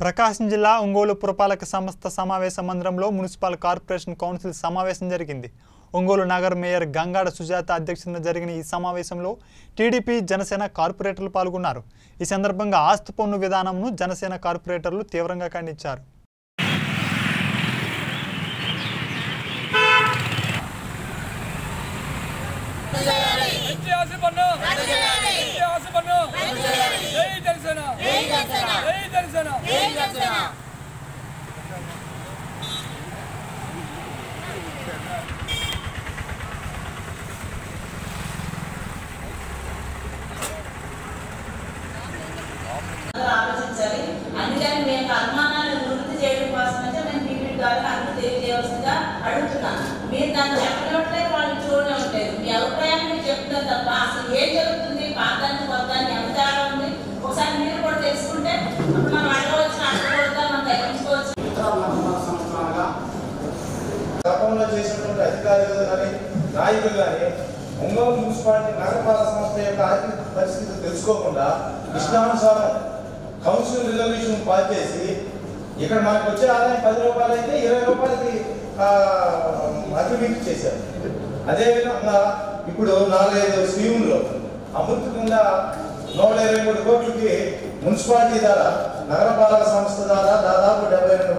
ప్రకాశం జిల్లా ఒంగోలు పురపాలక సంస్థ సమావేశ మందిరంలో మున్సిపల్ కార్పొరేషన్ కౌన్సిల్ సమావేశం జరిగింది ఒంగోలు నగర మేయర్ గంగాడ సుజాత అధ్యక్షతన జరిగిన ఈ సమావేశంలో టీడీపీ జనసేన కార్పొరేటర్లు పాల్గొన్నారు ఈ సందర్భంగా ఆస్తి పన్ను విధానంను జనసేన కార్పొరేటర్లు తీవ్రంగా ఖండించారు మంచి ఆశ పన్ను మంచి ఆశ పన్ను జై జనసేన జై జనసేన అందరూ ఆలోచించాలి అందుకని మేము అనుమానాలు నివృత్తి చేయడం కోసం అయితే నేను టీవీ ద్వారా అందరూ తెలియజేయవలసిందిగా అడుగుతున్నాను మీరు దాన్ని చెప్పలేట్లేదు వాళ్ళు చూడలేట్లేదు మీ అభిప్రాయాన్ని మీరు చెప్తున్నారు తప్ప అసలు ఏం జరుగుతుంది పాతాన్ని కొత్తాన్ని ఎంత తేడా ఉంది ఒకసారి మీరు కూడా తెలుసుకుంటే అప్పుడు మనం అడగవచ్చు అడగకూడదా మనం తగ్గించుకోవచ్చు గతంలో చేసినటువంటి అధికారులు కానీ నాయకులు కానీ ఒంగోలు మున్సిపాలిటీ నగరపాలక సంస్థ యొక్క ఆర్థిక పరిస్థితి తెలుసుకోకుండా ఇష్టానుసారం కౌన్సిల్ రిజల్యూషన్ పాస్ చేసి ఇక్కడ మనకు వచ్చే ఆదాయం పది రూపాయలు అయితే ఇరవై రూపాయలకి ఆ, అభివృద్ధి చేశారు అదేవిధంగా ఇప్పుడు నాలుగైదు స్కీముల్లో అమృత్ కింద నూట ఇరవై మూడు కోట్లకి మున్సిపాలిటీ ద్వారా నగరపాలక సంస్థ ద్వారా దాదాపు డెబ్బై రెండు